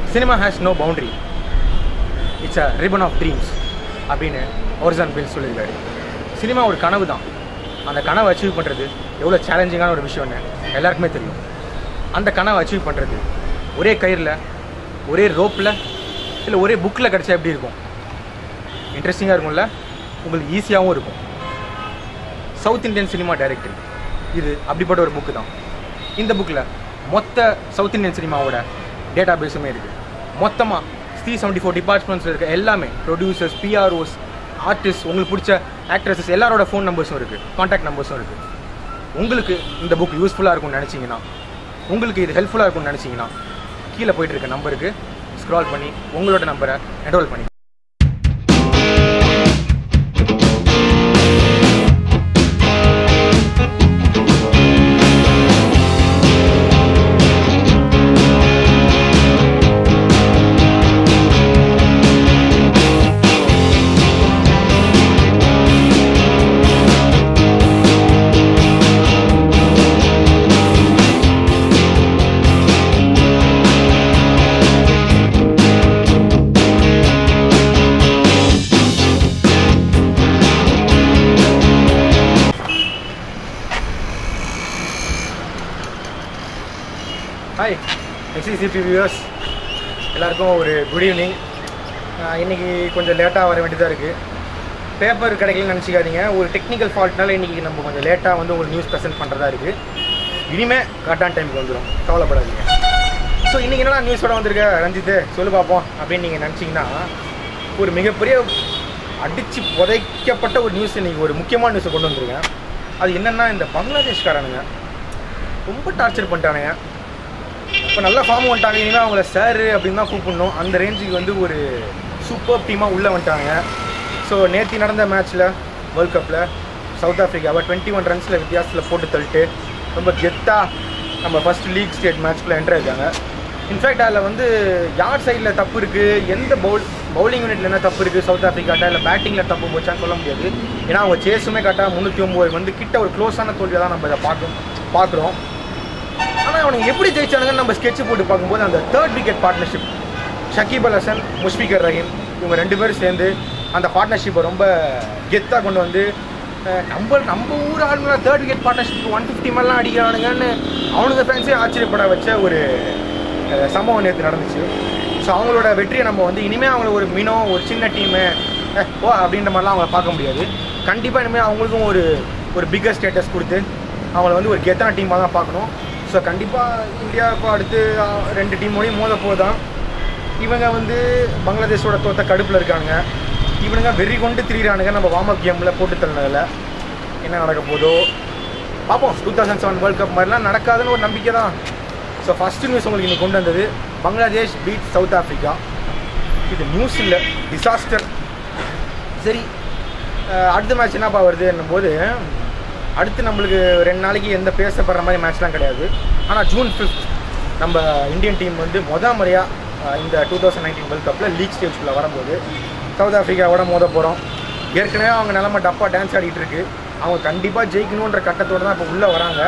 cinema has no boundary it's a ribbon of dreams அப்படின்னு Orson பில் சொல்லியிருக்காரு சினிமா ஒரு கனவு தான் அந்த கனவை அச்சீவ் பண்ணுறது எவ்வளோ சேலஞ்சிங்கான ஒரு விஷயம்னு எல்லாருக்குமே தெரியும் அந்த கனவை அச்சீவ் பண்ணுறது ஒரே கயிறில் ஒரே ரோப்பில் இல்லை ஒரே புக்கில் கிடச்சா எப்படி இருக்கும் இன்ட்ரெஸ்டிங்காக இருக்கும்ல உங்களுக்கு ஈஸியாகவும் இருக்கும் சவுத் இந்தியன் சினிமா டைரக்டர் இது அப்படிப்பட்ட ஒரு புக்கு தான் இந்த புக்கில் மொத்த சவுத் இந்தியன் சினிமாவோட டேட்டா பேஸுமே இருக்குது மொத்தமாக த்ரீ செவன்ட்டி ஃபோர் டிபார்ட்மெண்ட்ஸில் இருக்க எல்லாமே ப்ரொடியூசர்ஸ் பிஆர்ஓஸ் ஆர்டிஸ்ட் உங்களுக்கு பிடிச்ச ஆக்ட்ரஸஸ் எல்லாரோட ஃபோன் நம்பர்ஸும் இருக்குது காண்டாக்ட் நம்பர்ஸும் இருக்குது உங்களுக்கு இந்த புக் யூஸ்ஃபுல்லாக இருக்கும்னு நினச்சிங்கன்னா உங்களுக்கு இது ஹெல்ப்ஃபுல்லாக இருக்கும்னு நினச்சிங்கன்னா கீழே போயிட்டு இருக்க நம்பருக்கு ஸ்க்ரால் பண்ணி உங்களோட நம்பரை என்ரோல் பண்ணி ஹாய் எக்ஸிசிபி வியூவர்ஸ் எல்லாருக்கும் ஒரு குட் ஈவினிங் இன்றைக்கி கொஞ்சம் லேட்டாக வர வேண்டியதாக இருக்குது பேப்பர் கிடைக்கலன்னு நினச்சிக்காதீங்க ஒரு டெக்னிக்கல் ஃபால்ட்னால இன்றைக்கி நம்ம கொஞ்சம் லேட்டாக வந்து ஒரு நியூஸ் ப்ரெசென்ட் பண்ணுறதா இருக்குது இனிமேல் கரெக்டான டைமுக்கு வந்துடும் கவலைப்படாதீங்க ஸோ இன்றைக்கி என்னடா நியூஸோட வந்திருக்க ரஞ்சித்து சொல்லு பார்ப்போம் அப்படின்னு நீங்கள் நினச்சிங்கன்னா ஒரு மிகப்பெரிய அடித்து புதைக்கப்பட்ட ஒரு நியூஸ் இன்றைக்கி ஒரு முக்கியமான நியூஸை கொண்டு வந்திருக்கேன் அது என்னென்னா இந்த பங்களாதேஷ்காரனுங்க ரொம்ப டார்ச்சர் பண்ணிட்டானுங்க இப்போ நல்ல ஃபார்ம் வந்துட்டாங்க இனிமேல் அவங்கள சார் அப்படின்னு தான் கூப்பிடணும் அந்த ரேஞ்சுக்கு வந்து ஒரு சூப்பர் டீமாக உள்ளே வந்துட்டாங்க ஸோ நேற்று நடந்த மேட்ச்சில் வேர்ல்ட் கப்பில் சவுத் ஆஃப்ரிக்காவை டுவெண்ட்டி ஒன் ரன்ஸில் வித்தியாசத்தில் போட்டு தள்ளிட்டு ரொம்ப கெத்தாக நம்ம ஃபர்ஸ்ட் லீக் ஸ்டேட் மேட்ச்க்குள்ளே என்ட்ரு ஆயிருக்காங்க இன்ஃபேக்ட் அதில் வந்து யார் சைடில் தப்பு இருக்குது எந்த பவுல் பவுலிங் யூனிட்ல என்ன தப்பு இருக்குது சவுத் ஆஃப்ரிக்காட்ட இல்லை பேட்டிங்கில் தப்பு போச்சான்னு சொல்ல முடியாது ஏன்னா அவங்க சேஸுமே கரெக்டாக முந்நூற்றி ஒம்பது வந்து கிட்ட ஒரு க்ளோஸான தோல்வியை தான் நம்ம இதை பார்க்கும் பார்க்குறோம் ஆனால் அவனுங்க எப்படி ஜெயிச்சானுங்கன்னு நம்ம ஸ்கெட்ச் போட்டு பார்க்கும்போது அந்த third wicket partnership Shakib Al Hasan Mushfiqur Rahim இவங்க ரெண்டு பேரும் சேர்ந்து அந்த பார்ட்னர்ஷிப்பை ரொம்ப கெத்தாக கொண்டு வந்து அஹ், நம்ம நம்ம ஊர் ஆளுங்களா third wicket partnership one fifty மேலாம் அடிக்கிறானுங்கன்னு அவனுங்க ஃபேன்ஸே ஆச்சரியப்பட வச்ச ஒரு அஹ், சம்பவம் நேற்று நடந்துச்சு ஸோ அவங்களோட வெற்றியை நம்ம வந்து இனிமேல் அவங்கள ஒரு மினோ ஒரு சின்ன டீமு ஓ அப்படின்ற மாதிரிலாம் அவங்கள பார்க்க முடியாது கண்டிப்பாக இனிமேல் அவங்களுக்கும் ஒரு ஒரு பிக்கர் ஸ்டேட்டஸ் கொடுத்து அவங்கள வந்து ஒரு கெத்தான டீமாக தான் பார்க்கணும் ஸோ கண்டிப்பாக இந்தியாவுக்கு அடுத்து அஹ், ரெண்டு டீமோடையும் மோத போதான் இவங்க வந்து பங்களாதேஷோட தோத்த கடுப்பில் இருக்காங்க இவனுங்க வெறி கொண்டு திரியிறானுங்க நம்ம வார்ம் அப் கேமில் போட்டு தள்ளதில் என்ன நடக்க போதோ பார்ப்போம் two thousand seven world cup மாதிரிலாம் நடக்காதுன்னு ஒரு நம்பிக்கை தான் ஸோ ஃபஸ்ட் நியூஸ் உங்களுக்கு இன்னைக்கு கொண்டு வந்தது பங்களாதேஷ் பீட் சவுத் ஆஃப்ரிக்கா இது நியூஸ் இல்லை டிசாஸ்டர் சரி அஹ், அடுத்த மேட்ச் என்னப்பா வருதுன்னும் போது அடுத்து நம்மளுக்கு ரெண்டு நாளைக்கு எந்த பேசப்படுற மாதிரி மேட்ச்லாம் கிடையாது ஆனால் ஜூன் ஃபிஃப்த் நம்ம இந்தியன் டீம் வந்து முத முறையாக இந்த டூ தௌசண்ட் நைன்டீன் வேர்ல்ட் கப்பில் லீக் ஸ்டேஜ்குள்ளே வரும்போது சவுத் ஆஃப்ரிக்காவோட மோத போகிறோம் ஏற்கனவே அவங்க நிலமை டப்பாக டான்ஸ் ஆடிட்டு இருக்கு அவங்க கண்டிப்பாக ஜெயிக்கணுன்ற கட்டத்தோடு தான் இப்போ உள்ளே வராங்க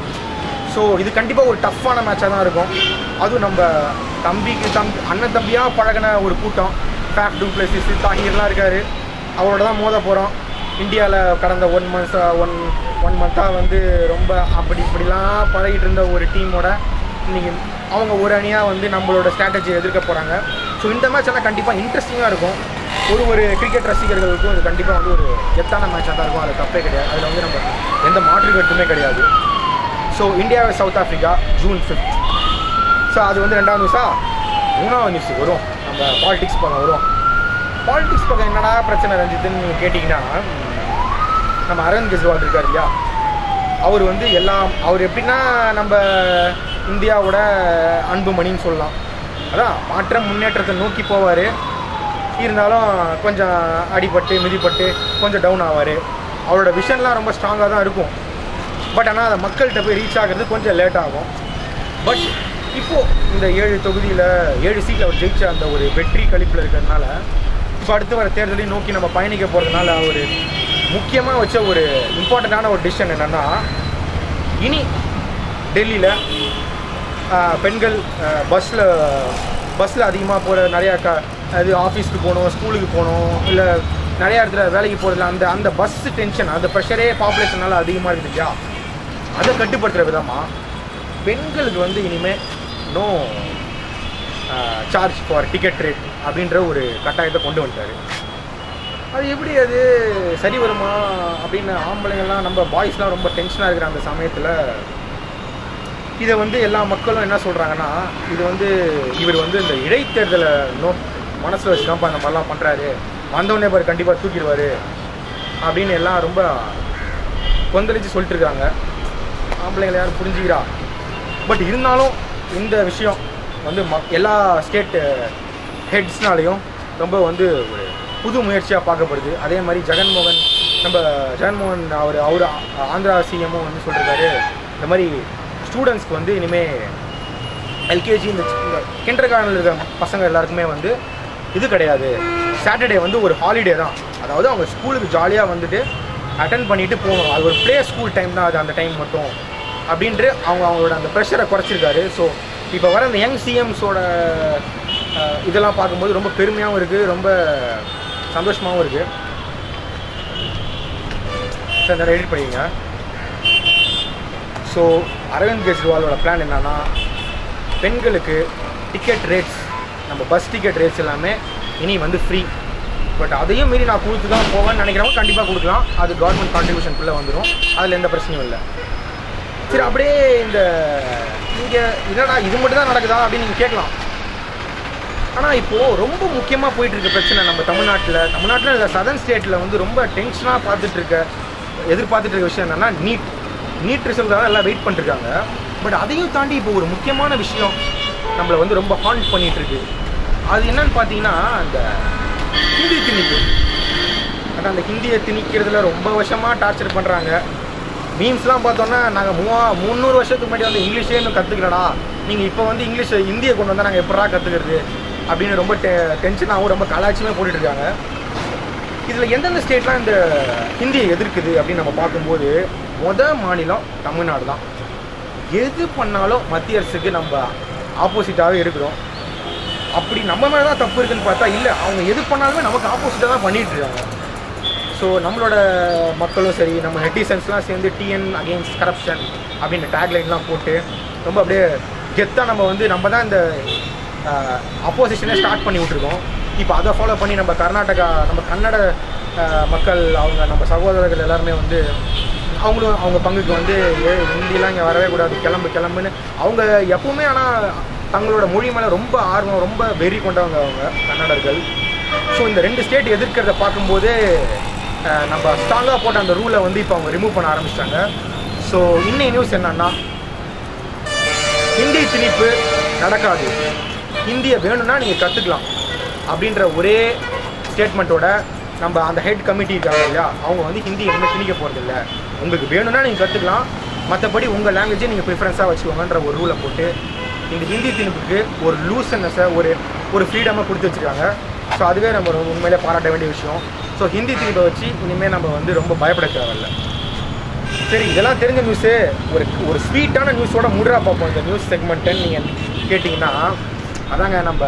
ஸோ இது கண்டிப்பாக ஒரு டஃப்பான மேட்சாக தான் இருக்கும் அதுவும் நம்ம தம்பிக்கு தம்பி அண்ணன் தம்பியாக பழகின ஒரு கூட்டம் ஃபேப் டூ பிளேசிஸ் தாஹீர்லாம் இருக்கார் அவரோட தான் மோத போகிறோம் இந்தியாவில் கடந்த ஒன் மந்த்ஸ் ஒன் ஒன் மந்த்தாக வந்து ரொம்ப அப்படி இப்படிலாம் பழகிட்டு இருந்த ஒரு டீமோட இன்னைக்கு அவங்க ஒரு அணியாக வந்து நம்மளோட ஸ்ட்ராட்டஜியை எதிர்க்க போகிறாங்க ஸோ இந்த மேட்ச் எல்லாம் கண்டிப்பாக இன்ட்ரெஸ்டிங்காக இருக்கும் ஒரு ஒரு கிரிக்கெட் ரசிகர்களுக்கும் இது கண்டிப்பாக வந்து ஒரு கெத்தான மேட்சாக தான் இருக்கும் அது தப்பே கிடையாது அதில் வந்து நம்ம எந்த மாற்று கருத்துமே கிடையாது so India South Africa June fifth so அது வந்து ரெண்டாவது நியூஸா மூணாவது நியூஸ் வரும் நம்ம பாலிடிக்ஸ் பக்கம் வரும் பாலிடிக்ஸ் பக்கம் என்னடா பிரச்சனை ரஞ்சித்துன்னு நீங்கள் கேட்டிங்கன்னா நம்ம அரவிந்த் கெஜ்ரிவால் இருக்கார் இல்லையா அவர் வந்து எல்லாம் அவர் எப்படின்னா நம்ம இந்தியாவோட அன்புமணின்னு சொல்லலாம் அதான் மாற்றம் முன்னேற்றத்தை நோக்கி போவார் இருந்தாலும் கொஞ்சம் அடிபட்டு மிதிப்பட்டு கொஞ்சம் டவுன் ஆவார் அவரோட விஷன்லாம் ரொம்ப ஸ்ட்ராங்காக தான் இருக்கும் பட் ஆனால் அதை மக்கள்கிட்ட போய் ரீச் ஆகிறது கொஞ்சம் லேட் ஆகும் பட் இப்போது இந்த ஏழு தொகுதியில் ஏழு சீட்டில் அவர் ஜெயிச்ச அந்த ஒரு வெற்றி கழிப்பில் இருக்கிறதுனால இப்போ அடுத்து வர தேர்தலை நோக்கி நம்ம பயணிக்க போகிறதுனால ஒரு முக்கியமாக வச்ச ஒரு இம்பார்ட்டண்ட்டான ஒரு டிசிஷன் என்னென்னா இனி டெல்லியில் பெண்கள் பஸ்ஸில் பஸ்ஸில் அதிகமாக போகிற நிறையா க அது ஆஃபீஸ்க்கு போகணும் ஸ்கூலுக்கு போகணும் இல்லை நிறையா இடத்துல வேலைக்கு போகிறதுல அந்த அந்த பஸ் டென்ஷன் அந்த ப்ரெஷரே பாப்புலேஷனால அதிகமாக இருக்குது இல்லையா அதை கட்டுப்படுத்துகிற விதமாக பெண்களுக்கு வந்து இனிமேல் no charge for ticket rate அப்படின்ற ஒரு கட்டாயத்தை கொண்டு வந்துட்டாரு அது எப்படி அது சரி வருமா அப்படின்னு ஆம்பளைங்கள்லாம் நம்ம பாய்ஸ்லாம் ரொம்ப டென்ஷனாக இருக்கிற அந்த சமயத்தில் இதை வந்து எல்லா மக்களும் என்ன சொல்கிறாங்கன்னா இது வந்து இவர் வந்து இந்த இடைத்தேர்தலை நோ மனசில் வச்சு தான் அந்த மாதிரிலாம் பண்ணுறாரு வந்தவொடனே பாரு கண்டிப்பாக தூக்கிடுவார் அப்படின்னு எல்லாம் ரொம்ப கொந்தளிச்சு சொல்லிட்டு இருக்காங்க ஆம்பளைங்களை யாரும் புரிஞ்சுக்கிறா பட் இருந்தாலும் இந்த விஷயம் வந்து ம எல்லா ஸ்டேட் ஹெட்ஸ்னாலையும் ரொம்ப வந்து ஒரு புது முயற்சியாக பார்க்கப்படுது அதே மாதிரி ஜெகன்மோகன் நம்ம ஜெகன்மோகன் அவர் அவர் ஆந்திரா சிஎம்மும் வந்து சொல்லியிருக்காரு இந்த மாதிரி ஸ்டூடெண்ட்ஸ்க்கு வந்து இனிமேல் எல்கேஜி இந்த கிண்டர் கார்டனில் இருக்கிற பசங்க எல்லாருக்குமே வந்து இது கிடையாது சாட்டர்டே வந்து ஒரு ஹாலிடே தான் அதாவது அவங்க ஸ்கூலுக்கு ஜாலியாக வந்துட்டு அட்டன் பண்ணிட்டு போகணும் அது ஒரு ப்ளே ஸ்கூல் டைம் தான் அது அந்த டைம் மட்டும் அப்படின்ட்டு அவங்க அவங்களோட அந்த ப்ரெஷரை குறைச்சிருக்காரு ஸோ இப்போ வர அந்த யங் சிஎம்ஸோட இதெல்லாம் பார்க்கும்போது ரொம்ப பெருமையாகவும் இருக்குது ரொம்ப சந்தோஷமாகவும் இருக்குது சார் நிறைய எடிட் பண்ணிங்க ஸோ அரவிந்த் கெஜ்ரிவாலோட பிளான் என்னன்னா பெண்களுக்கு டிக்கெட் ரேட்ஸ் நம்ம பஸ் டிக்கெட் ரேட்ஸ் எல்லாமே இனி வந்து ஃப்ரீ பட் அதையும் மீறி நான் கொடுத்து தான் போவேன்னு நினைக்கிறவங்க கண்டிப்பாக கொடுக்கலாம் அது கவர்மெண்ட் கான்ட்ரிபியூஷனுக்குள்ளே வந்துடும் அதில் எந்த பிரச்சனையும் இல்லை சரி அப்படியே இந்த இங்கே என்னடா இது மட்டும் தான் நடக்குதா அப்படின்னு நீங்கள் கேட்கலாம் ஆனால் இப்போது ரொம்ப முக்கியமாக போயிட்டு இருக்க பிரச்சனை நம்ம தமிழ்நாட்டில் தமிழ்நாட்டில் இல்லை சதர்ன் ஸ்டேட்டில் வந்து ரொம்ப டென்ஷனாக பார்த்துட்டு இருக்க எதிர்பார்த்துட்டு இருக்க விஷயம் என்னன்னா நீட் நீட் ரிசல்ட் தான் எல்லாம் வெயிட் பண்ணிருக்காங்க பட் அதையும் தாண்டி இப்போ ஒரு முக்கியமான விஷயம் நம்மளை வந்து ரொம்ப ஹாண்ட் பண்ணிட்டு இருக்கு அது என்னன்னு பார்த்தீங்கன்னா அந்த ஹிந்தி திணிப்பு அதான் அந்த ஹிந்தியை திணிக்கிறதுல ரொம்ப வருஷமாக டார்ச்சர் பண்ணுறாங்க மீம்ஸ்லாம் பார்த்தோன்னா நாங்கள் மூவா முந்நூறு வருஷத்துக்கு முன்னாடி வந்து இங்கிலீஷே இன்னும் கற்றுக்கலடா நீங்கள் இப்போ வந்து இங்கிலீஷ் இந்தியை கொண்டு வந்தால் நாங்கள் எப்படா கற்றுக்கிறது அப்படின்னு ரொம்ப டெ டென்ஷனாகவும் ரொம்ப கலாச்சியுமே போட்டுட்டு இருக்காங்க இதில் எந்தெந்த ஸ்டேட்லாம் இந்த ஹிந்தியை எதிர்க்குது அப்படின்னு நம்ம பார்க்கும்போது முத மாநிலம் தமிழ்நாடு தான் எது பண்ணாலும் மத்திய அரசுக்கு நம்ம ஆப்போசிட்டாகவே இருக்கிறோம் அப்படி நம்ம மேலே தான் தப்பு இருக்குன்னு பார்த்தா இல்லை அவங்க எது பண்ணாலுமே நமக்கு ஆப்போசிட்டாக தான் பண்ணிட்டு இருக்காங்க ஸோ நம்மளோட மக்களும் சரி நம்ம நெட்டிசன்ஸ்லாம் சேர்ந்து டிஎன் அகெயின்ஸ்ட் கரப்ஷன் அப்படின்னு டேக்லைன்லாம் போட்டு ரொம்ப அப்படியே கெத்தாக நம்ம வந்து நம்ம தான் இந்த அப்போசிஷனே ஸ்டார்ட் பண்ணி விட்ருக்கோம் இப்போ அதை ஃபாலோ பண்ணி நம்ம கர்நாடகா நம்ம கன்னட அஹ், மக்கள் அவங்க நம்ம சகோதரர்கள் எல்லாருமே வந்து அவங்களும் அவங்க பங்குக்கு வந்து ஏ ஹிந்திலாம் இங்கே வரவே கூடாது கிளம்பு கிளம்புன்னு அவங்க எப்பவுமே ஆனால் தங்களோட மொழி மேலே ரொம்ப ஆர்வம் ரொம்ப வெறி கொண்டவங்க அவங்க கன்னடர்கள் ஸோ இந்த ரெண்டு ஸ்டேட் எதிர்க்கிறத பார்க்கும்போது அஹ், நம்ம ஸ்ட்ராங்காக போட்ட அந்த ரூலை வந்து இப்போ அவங்க ரிமூவ் பண்ண ஆரம்பிச்சிட்டாங்க ஸோ இன்னைய நியூஸ் என்னன்னா ஹிந்தி திணிப்பு நடக்காது ஹிந்தியை வேணும்னா நீங்கள் கற்றுக்கலாம் அப்படின்ற ஒரே ஸ்டேட்மெண்ட்டோட நம்ம அந்த ஹெட் கமிட்டி இருக்காங்க இல்லையா அவங்க வந்து ஹிந்தி எதுவுமே திணிக்க போகிறதில்ல உங்களுக்கு வேணும்னா நீங்கள் கற்றுக்கலாம் மற்றபடி உங்கள் லாங்குவேஜை நீங்கள் ப்ரிஃபரன்ஸாக வச்சுக்கோங்கன்ற ஒரு ரூலை போட்டு இந்த ஹிந்தி திணிப்புக்கு ஒரு லூசனஸை ஒரு ஒரு ஃப்ரீடமாக கொடுத்து வச்சுருக்காங்க ஸோ அதுவே நம்ம ரொம்ப உண்மையிலே பாராட்ட வேண்டிய விஷயம் ஸோ ஹிந்தி திணிப்பை வச்சு இனிமேல் நம்ம வந்து ரொம்ப பயப்பட தேவையில்ல சரி இதெல்லாம் தெரிஞ்ச நியூஸு ஒரு ஒரு ஸ்வீட்டான நியூஸோட முடுறா பார்ப்போம் இந்த நியூஸ் செக்மெண்ட்டுன்னு நீங்கள் கேட்டிங்கன்னா அதாங்க நம்ம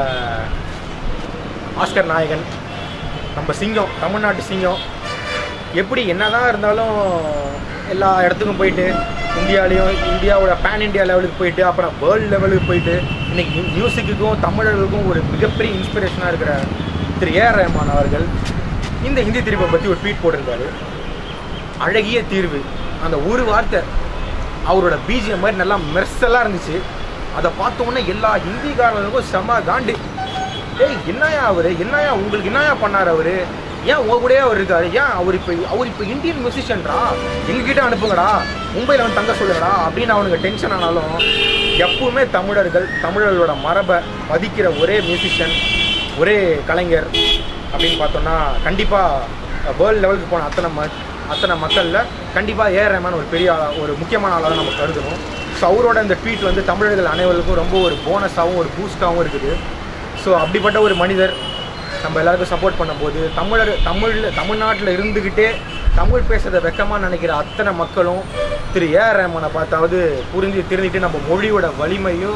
ஆஸ்கர் நாயகன் நம்ம சிங்கம் தமிழ்நாட்டு சிங்கம் எப்படி என்னதான் இருந்தாலும் எல்லா இடத்துக்கும் போயிட்டு இந்தியாலேயும் இந்தியாவோட பேன் இந்தியா லெவலுக்கு போயிட்டு அப்புறம் வேர்ல்டு லெவலுக்கு போயிட்டு இன்னைக்கு மியூசிக்குக்கும் தமிழர்களுக்கும் ஒரு மிகப்பெரிய இன்ஸ்பிரேஷனாக இருக்கிற திரு ஏஆர் ரஹ்மான் அவர்கள் இந்த ஹிந்தி திருப்பை பற்றி ஒரு ட்வீட் போட்டிருந்தாரு அழகிய தீர்வு அந்த ஒரு வார்த்தை அவரோட பிஜிஎம் மாதிரி நல்லா மெர்சலாக இருந்துச்சு அதை பார்த்த உடனே எல்லா ஹிந்திக்காரர்களுக்கும் செம காண்டு ஏய் என்னையா அவரு என்னையா உங்களுக்கு என்னையா பண்ணார் அவரு ஏன் உங்க கூடயே அவர் இருக்காரு ஏன் அவர் இப்போ அவர் இப்போ இந்தியன் மியூசிஷியன்டா எங்ககிட்ட அனுப்புங்கடா மும்பையில் வந்து தங்க சொல்லுங்கடா அப்படின்னு அவனுக்கு டென்ஷன் ஆனாலும் எப்பவுமே தமிழர்கள் தமிழர்களோட மரபை மதிக்கிற ஒரே மியூசிஷியன் ஒரே கலைஞர் அப்படின்னு பார்த்தோம்னா கண்டிப்பாக வேர்ல்டு லெவலுக்கு போன அத்தனை ம அத்தனை மக்களில் கண்டிப்பாக ஏஆர் ரஹ்மான் ஒரு பெரிய ஆளா ஒரு முக்கியமான ஆளாக நம்ம கருதணும் ஸோ அவரோட இந்த ட்வீட் வந்து தமிழர்கள் அனைவருக்கும் ரொம்ப ஒரு போனஸாகவும் ஒரு பூஸ்டாகவும் இருக்குது ஸோ அப்படிப்பட்ட ஒரு மனிதர் நம்ம எல்லாருக்கும் சப்போர்ட் பண்ணும்போது தமிழர் தமிழில் தமிழ்நாட்டில் இருந்துக்கிட்டே தமிழ் பேசுறத வெக்கமாக நினைக்கிற அத்தனை மக்களும் திரு ஏஆர் ரஹ்மானை பார்த்தாவது புரிஞ்சு திருந்திட்டு நம்ம மொழியோட வலிமையும்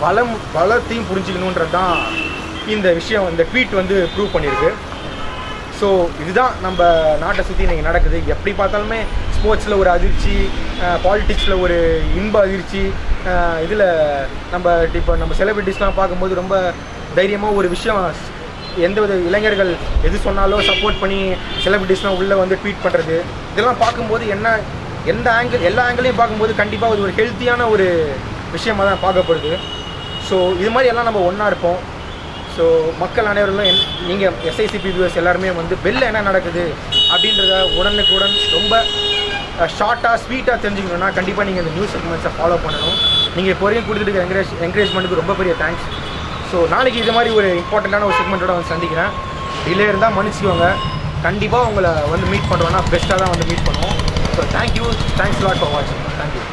பலம் பலத்தையும் புரிஞ்சுக்கணுன்றது தான் இந்த விஷயம் இந்த ட்வீட் வந்து ப்ரூவ் பண்ணியிருக்கு ஸோ இதுதான் நம்ம நாட்டை சுற்றி இன்றைக்கி நடக்குது எப்படி பார்த்தாலுமே ஸ்போர்ட்ஸில் ஒரு அதிர்ச்சி பாலிடிக்ஸில் ஒரு இன்ப அதிர்ச்சி இதில் நம்ம இப்போ நம்ம செலிபிரிட்டிஸ்லாம் பார்க்கும்போது ரொம்ப தைரியமாக ஒரு விஷயம் எந்த வித இளைஞர்கள் எது சொன்னாலோ சப்போர்ட் பண்ணி செலிபிரிட்டிஸ்லாம் உள்ளே வந்து ட்வீட் பண்ணுறது இதெல்லாம் பார்க்கும்போது என்ன எந்த ஆங்கிள் எல்லா ஆங்கிளையும் பார்க்கும்போது கண்டிப்பாக அது ஒரு ஹெல்த்தியான ஒரு விஷயமாக தான் பார்க்கப்படுது ஸோ இது மாதிரி எல்லாம் நம்ம ஒன்றா இருப்போம் ஸோ மக்கள் அனைவரும் என் நீங்கள் எஸ்ஐசிபி வியூவர்ஸ் எல்லாருமே வந்து வெளில என்ன நடக்குது அப்படின்றத உடனுக்குடன் ரொம்ப ஷார்ட்டாக ஸ்வீட்டாக தெரிஞ்சுக்கணும்னா கண்டிப்பாக நீங்கள் இந்த நியூஸ் செக்மெண்ட்ஸை ஃபாலோ பண்ணணும் நீங்கள் இப்போ வரைக்கும் கொடுத்துட்டு என்கரேஜ் என்கரேஜ்மெண்ட்டுக்கு ரொம்ப பெரிய தேங்க்ஸ் ஸோ நாளைக்கு இது மாதிரி ஒரு இம்பார்ட்டண்ட்டான ஒரு செக்மெண்ட்டோட வந்து சந்திக்கிறேன் டிலே இருந்தால் மன்னிச்சுக்கோங்க கண்டிப்பாக உங்களை வந்து மீட் பண்ணுறோன்னா பெஸ்ட்டாக தான் வந்து மீட் பண்ணுவோம் so thank you thanks lot for வாட்சிங் thank you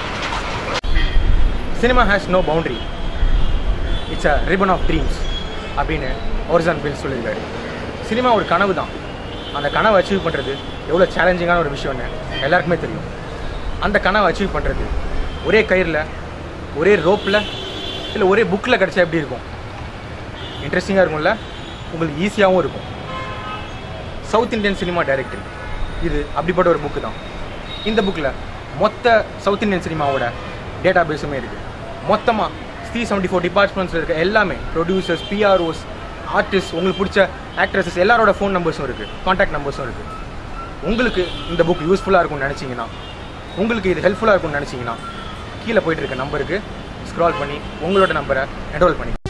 cinema has no boundary it's a ribbon of dreams அப்படின்னு ஒரிசான் பில் சொல்லியிருக்காரு சினிமா ஒரு கனவு தான் அந்த கனவை அச்சீவ் பண்ணுறது எவ்வளோ சேலஞ்சிங்கான ஒரு விஷயம்னு எல்லாருக்குமே தெரியும் அந்த கனவை அச்சீவ் பண்ணுறது ஒரே கயிறில் ஒரே ரோப்பில் இல்லை ஒரே புக்கில் கிடச்சா எப்படி இருக்கும் இன்ட்ரெஸ்டிங்காக இருக்கும்ல உங்களுக்கு ஈஸியாகவும் இருக்கும் சவுத் இந்தியன் சினிமா டைரக்டர் இது அப்படிப்பட்ட ஒரு புக்கு தான் இந்த புக்கில் மொத்த சவுத் இந்தியன் சினிமாவோட டேட்டா பேஸுமே இருக்குது மொத்தமாக த்ரீ செவன்ட்டி ஃபோர் டிபார்ட்மெண்ட்ஸில் இருக்க எல்லாமே ப்ரொடியூசர்ஸ் பிஆர்ஓஸ் ஆர்டிஸ்ட் உங்களுக்கு பிடிச்ச ஆக்ட்ரஸஸ் எல்லாரோட ஃபோன் நம்பர்ஸும் இருக்குது காண்டாக்ட் நம்பர்ஸும் இருக்குது உங்களுக்கு இந்த புக் யூஸ்ஃபுல்லாக இருக்கும்னு நினச்சிங்கன்னா உங்களுக்கு இது ஹெல்ப்ஃபுல்லாக இருக்கும்னு நினச்சிங்கன்னா கீழே போயிட்டு இருக்க நம்பருக்கு ஸ்க்ரால் பண்ணி உங்களோட நம்பரை என்ரோல் பண்ணி